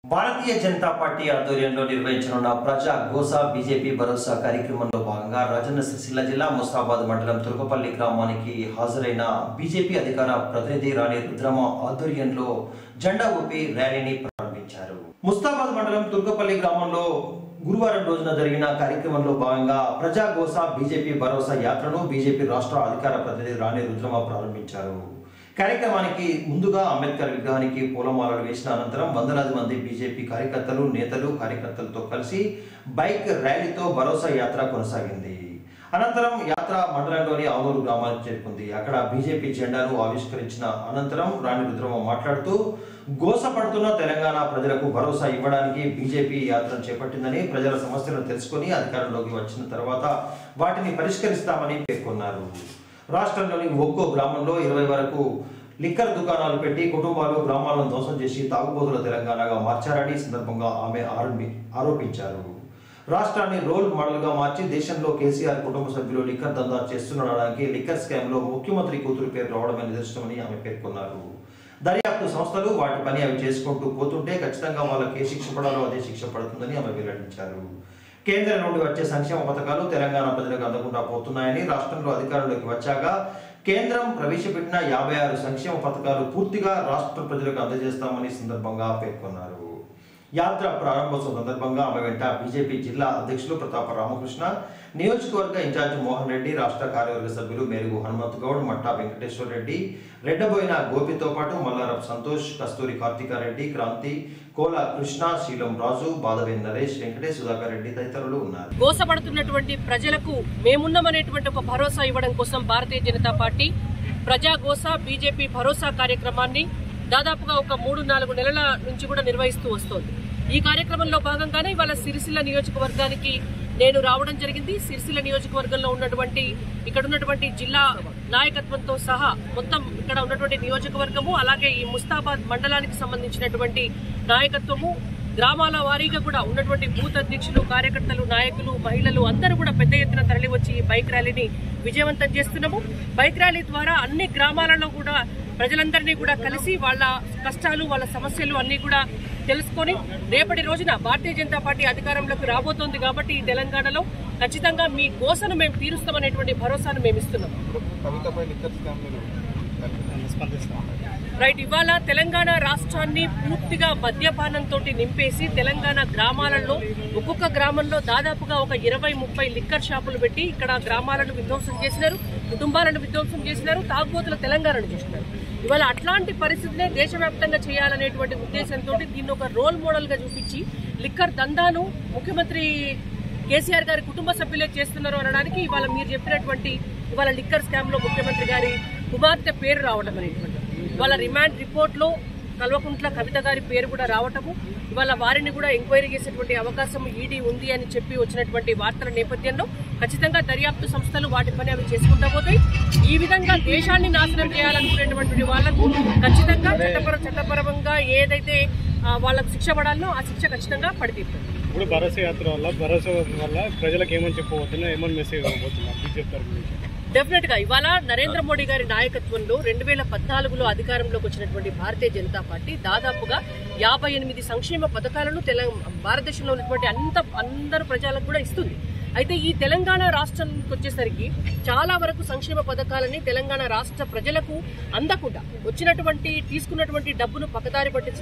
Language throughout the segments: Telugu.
భారతీయ జనతా పార్టీ ఆధ్వర్యంలో నిర్వహించనున్న ప్రజా గోసా బీజేపీ భరోసా కార్యక్రమంలో భాగంగా రాజన్న సిరిసిల్ల జిల్లా ముస్తాబాద్ మండలం తుర్కపల్లి గ్రామానికి హాజరైన బీజేపీ అధికార ప్రతినిధి రాణి రుద్రమ ఆధ్వర్యంలో జెండా ఊపి ర్యాలీని ప్రారంభించారు ముస్తాబాద్ మండలం తుర్కపల్లి గ్రామంలో గురువారం రోజున జరిగిన కార్యక్రమంలో భాగంగా ప్రజా గోసా బీజేపీ భరోసా యాత్రను బీజేపీ రాష్ట్ర అధికార ప్రతినిధి రాణి రుద్రమ ప్రారంభించారు కార్యక్రమానికి ముందుగా అంబేద్కర్ విగ్రహానికి పూలమాలలు వేసిన అనంతరం వందలాది మంది బీజేపీ కార్యకర్తలు నేతలు కార్యకర్తలతో కలిసి బైక్ ర్యాలీతో భరోసా యాత్ర కొనసాగింది అనంతరం యాత్ర మండలంలోని ఆలూరు గ్రామానికి చేరుకుంది అక్కడ బీజేపీ జెండాను ఆవిష్కరించిన అనంతరం రాణి రుద్రమ మాట్లాడుతూ గోసపడుతున్న తెలంగాణ ప్రజలకు భరోసా ఇవ్వడానికి బీజేపీ యాత్రను చేపట్టిందని ప్రజల సమస్యలను తెలుసుకొని అధికారంలోకి వచ్చిన తర్వాత వాటిని పరిష్కరిస్తామని పేర్కొన్నారు రాష్ట్రంలోని ఒక్కో గ్రామంలో ఇరవై వరకు లిక్కర్ దుకాణాలు పెట్టి కుటుంబాలు గ్రామాలను ధ్వంసం చేసి తాగుబోతుల తెలంగాణగా మార్చారని ఈ సందర్భంగా ఆమె ఆరోపి- ఆరోపించారు రాష్ట్రాన్ని రోల్ మోడల్గా మార్చి దేశంలో కేసీఆర్ కుటుంబ సభ్యులు లిక్కర్ దందా చేస్తుండడానికి లిక్కర్ స్కామ్లో ముఖ్యమంత్రి కూతురు పేరు రావడమే నిదర్శనమని ఆమె పేర్కొన్నారు దర్యాప్తు సంస్థలు వాటి పని అవి చేసుకుంటూ పోతుంటే ఖచ్చితంగా వాళ్ళకి ఏ శిక్ష పడాలో అదే శిక్ష పడుతుందని ఆమె వెల్లడించారు కేంద్రం నుండి వచ్చే సంక్షేమ పథకాలు తెలంగాణ ప్రజలకు అందకుండా పోతున్నాయని రాష్ట్రంలో అధికారంలోకి వచ్చాక కేంద్రం ప్రవేశపెట్టిన యాభై ఆరు సంక్షేమ పథకాలు పూర్తిగా రాష్ట్ర ప్రజలకు అందజేస్తామని ఈ సందర్భంగా పేర్కొన్నారు యాత్ర ప్రారంభోత్సవం సందర్భంగా ఆమె వెంట బీజేపీ జిల్లా అధ్యక్షులు ప్రతాప రామకృష్ణ నియోజకవర్గ ఇన్ఛార్జ్ మోహన్ రెడ్డి రాష్ట్ర కార్యవర్గ సభ్యులు మేరుగు హనుమంత్ గౌడ్ మట్టా వెంకటేశ్వర రెడ్డి రెడ్డబోయిన గోపితో పాటు మల్లారపు సంతోష్ కస్తూరి కార్తికారెడ్డి క్రాంతి కోల కృష్ణ శీలం రాజు బాదవేన్ నరేష్ వెంకటేష్ సుధాకర్ రెడ్డి తదితరులు ఉన్నారు గోసపడుతున్నటువంటి ప్రజలకు మేమున్నామనేటువంటి ఒక భరోసా ఇవ్వడం కోసం భారతీయ జనతా పార్టీ ప్రజా గోసా బీజేపీ భరోసా కార్యక్రమాన్ని దాదాపుగా ఒక మూడు నాలుగు నెలల నుంచి కూడా నిర్వహిస్తూ వస్తోంది ఈ కార్యక్రమంలో భాగంగానే ఇవాళ సిరిసిల్ల నియోజకవర్గానికి నేను రావడం జరిగింది సిరిసిల్ల నియోజకవర్గంలో ఉన్నటువంటి ఇక్కడ ఉన్నటువంటి జిల్లా నాయకత్వంతో సహా మొత్తం ఇక్కడ ఉన్నటువంటి నియోజకవర్గము అలాగే ఈ ముస్తాబాద్ మండలానికి సంబంధించినటువంటి నాయకత్వము గ్రామాల వారీగా కూడా ఉన్నటువంటి బూత్ అధ్యక్షులు కార్యకర్తలు నాయకులు మహిళలు అందరూ కూడా పెద్ద ఎత్తున తరలి వచ్చి ఈ బైక్ ర్యాలీని విజయవంతం చేస్తున్నాము బైక్ ర్యాలీ ద్వారా అన్ని గ్రామాలలో కూడా ప్రజలందరినీ కూడా కలిసి వాళ్ళ కష్టాలు వాళ్ళ సమస్యలు అన్ని కూడా తెలుసుకొని రేపటి రోజున భారతీయ జనతా పార్టీ అధికారంలోకి రాబోతోంది కాబట్టి ఈ తెలంగాణలో ఖచ్చితంగా మీ గోసను మేము తీరుస్తామనేటువంటి భరోసాను మేము ఇస్తున్నాం కవితపై లిక్కర్ స్కామ్ మీరు స్పందిస్తాం రైట్ ఇవాళ తెలంగాణ రాష్ట్రాన్ని పూర్తిగా మద్యపానంతో నింపేసి తెలంగాణ గ్రామాలలో ఒక్కొక్క గ్రామంలో దాదాపుగా ఒక ఇరవై ముప్పై లిక్కర్ షాపులు పెట్టి ఇక్కడ గ్రామాలను విధ్వంసం చేసినారు కుటుంబాలను విధ్వంసం చేసినారు తాగుబోతుల తెలంగాణను చేసినారు ఇవాళ అట్లాంటి పరిస్థితినే దేశవ్యాప్తంగా చేయాలనేటువంటి ఉద్దేశంతో దీన్ని ఒక రోల్ మోడల్ గా చూపించి లిక్కర్ దందాను ముఖ్యమంత్రి కేసీఆర్ గారి కుటుంబ సభ్యులే చేస్తున్నారు అనడానికి ఇవాళ మీరు చెప్పినటువంటి ఇవాళ లిక్కర్ స్కామ్ లో ముఖ్యమంత్రి గారి కుమార్తె పేరు రావడం అనేటువంటి ఇవాళ రిమాండ్ రిపోర్ట్ లో కల్వకుంట్ల కవిత గారి పేరు కూడా రావటము ఇవాళ వారిని కూడా ఎంక్వైరీ చేసేటువంటి అవకాశం ఈడీ ఉంది అని చెప్పి వచ్చినటువంటి వార్తల నేపథ్యంలో ఖచ్చితంగా దర్యాప్తు సంస్థలు వాటి పని అవి చేసుకుంటా పోతాయి ఈ విధంగా దేశాన్ని నాశనం చేయాలనుకునేటువంటి వాళ్లకు ఖచ్చితంగా చట్టపర చట్టపరంగా ఏదైతే ఆ, వాళ్ళకు శిక్ష పడాలో ఆ శిక్ష ఖచ్చితంగా పడితీరుతుంది ఇప్పుడు భరోసా యాత్ర వల్ల భరోసా వల్ల ప్రజలకు ఏమని చెప్పబోతున్నా ఏమని మెసేజ్ ఇవ్వబోతున్నా బీజేపీ తరఫు నుంచి డెఫినెట్ గా ఇవాళ నరేంద్ర మోడీ గారి నాయకత్వంలో రెండు వేల పద్నాలుగులో అధికారంలోకి వచ్చినటువంటి భారతీయ జనతా పార్టీ దాదాపుగా యాభై ఎనిమిది సంక్షేమ పథకాలను తెలంగాణ భారతదేశంలో ఉన్నటువంటి అంత అందరు ప్రజలకు కూడా ఇస్తుంది అయితే ఈ తెలంగాణ రాష్ట్రానికి వచ్చేసరికి చాలా వరకు సంక్షేమ పథకాలని తెలంగాణ రాష్ట్ర ప్రజలకు అందకుండా వచ్చినటువంటి తీసుకున్నటువంటి డబ్బును పక్కదారి పట్టించడం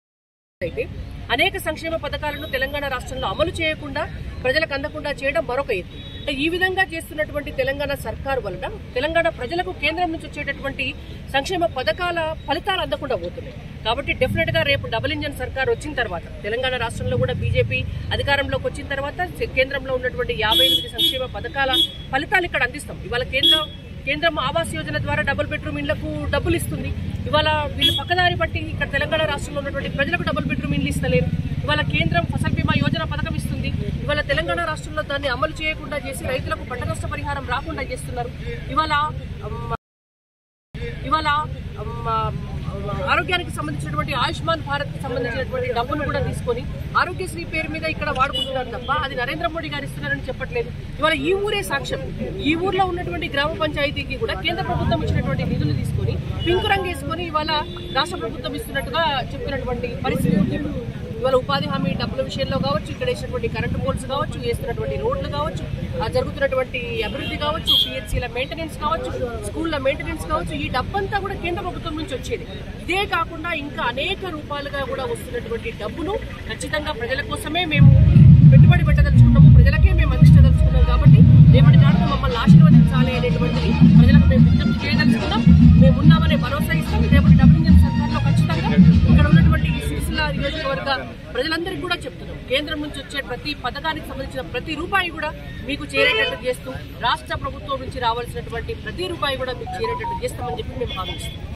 అయితే అనేక సంక్షేమ పథకాలను తెలంగాణ రాష్ట్రంలో అమలు చేయకుండా ప్రజలకు అందకుండా చేయడం మరొక ఎత్తు అంటే ఈ విధంగా చేస్తున్నటువంటి తెలంగాణ సర్కారు వలన తెలంగాణ ప్రజలకు కేంద్రం నుంచి వచ్చేటటువంటి సంక్షేమ పథకాల ఫలితాలు అందకుండా పోతున్నాయి కాబట్టి డెఫినెట్ గా రేపు డబుల్ ఇంజన్ సర్కార్ వచ్చిన తర్వాత తెలంగాణ రాష్ట్రంలో కూడా బీజేపీ అధికారంలోకి వచ్చిన తర్వాత కేంద్రంలో ఉన్నటువంటి యాభై ఎనిమిది సంక్షేమ పథకాల ఫలితాలు ఇక్కడ అందిస్తాం ఇవాళ కేంద్రం కేంద్రం ఆవాస్ యోజన ద్వారా డబుల్ బెడ్రూమ్ ఇళ్లకు డబ్బులు ఇస్తుంది ఇవాళ వీళ్ళు పక్కదారి బట్టి ఇక్కడ తెలంగాణ రాష్ట్రంలో ఉన్నటువంటి ప్రజలకు డబుల్ బెడ్రూమ్ ఇల్లు ఇస్తలేరు ఇవాళ కేంద్రం ఫసల్ బీమా యోజన పథకం ఇస్తుంది ఇవాళ తెలంగాణ రాష్ట్రంలో దాన్ని అమలు చేయకుండా చేసి రైతులకు పంట నష్ట పరిహారం రాకుండా చేస్తున్నారు ఇవాళ అమ్, ఇవాళ అమ్, ఆరోగ్యానికి సంబంధించినటువంటి ఆయుష్మాన్ భారత్ కి సంబంధించినటువంటి డబ్బును కూడా తీసుకొని ఆరోగ్యశ్రీ పేరు మీద ఇక్కడ వాడుకుంటున్నారు తప్ప అది నరేంద్ర మోడీ గారు ఇస్తున్నారని చెప్పట్లేదు ఇవాళ ఈ ఊరే సాక్ష్యం ఈ ఊర్లో ఉన్నటువంటి గ్రామ పంచాయతీకి కూడా కేంద్ర ప్రభుత్వం ఇచ్చినటువంటి నిధులు తీసుకొని పింక్ రంగు వేసుకొని ఇవాళ రాష్ట్ర ప్రభుత్వం ఇస్తున్నట్టుగా చెప్తున్నటువంటి పరిస్థితి ఉంది ఇవాళ ఉపాధి హామీ డబ్బుల విషయంలో కావచ్చు ఇక్కడ వేసినటువంటి కరెంటు పోల్స్ కావచ్చు వేస్తున్నటువంటి రోడ్లు కావచ్చు ఆ జరుగుతున్నటువంటి అభివృద్ధి కావచ్చు పిహెచ్సీల మెయింటెనెన్స్ కావచ్చు స్కూళ్ళ మెయింటెనెన్స్ కావచ్చు ఈ డబ్బంతా కూడా కేంద్ర ప్రభుత్వం నుంచి వచ్చేది ఇదే కాకుండా ఇంకా అనేక రూపాలుగా కూడా వస్తున్నటువంటి డబ్బును ఖచ్చితంగా ప్రజల కోసమే మేము పెట్టుబడి పెట్టదలుచుకున్నాము ప్రజలకే మేము అందించదలుచుకున్నాం కాబట్టి రేపటి నాడు మమ్మల్ని ఆశీర్వదించాలి అనేటువంటిది ప్రజలకు మేము విజ్ఞప్తి చేయదలుచుకున్నాం మేము ఉన్నామనే భరోసా ఇస్తాం రేపటి డబ్బు ఇంజన్ సర్కార్లో ఖచ్చితంగా ఇక్కడ ఉన్నటువంటి ఈ సిరిసిల్ల నియోజకవర్గ ప్రజలందరికీ కూడా చెప్తున్నాం కేంద్రం నుంచి వచ్చే ప్రతి పథకానికి సంబంధించిన ప్రతి రూపాయి కూడా మీకు చేరేటట్టు చేస్తూ రాష్ట్ర ప్రభుత్వం నుంచి రావాల్సినటువంటి ప్రతి రూపాయి కూడా మీకు చేరేటట్టు చేస్తామని చెప్పి మేము హామీ ఇస్తాం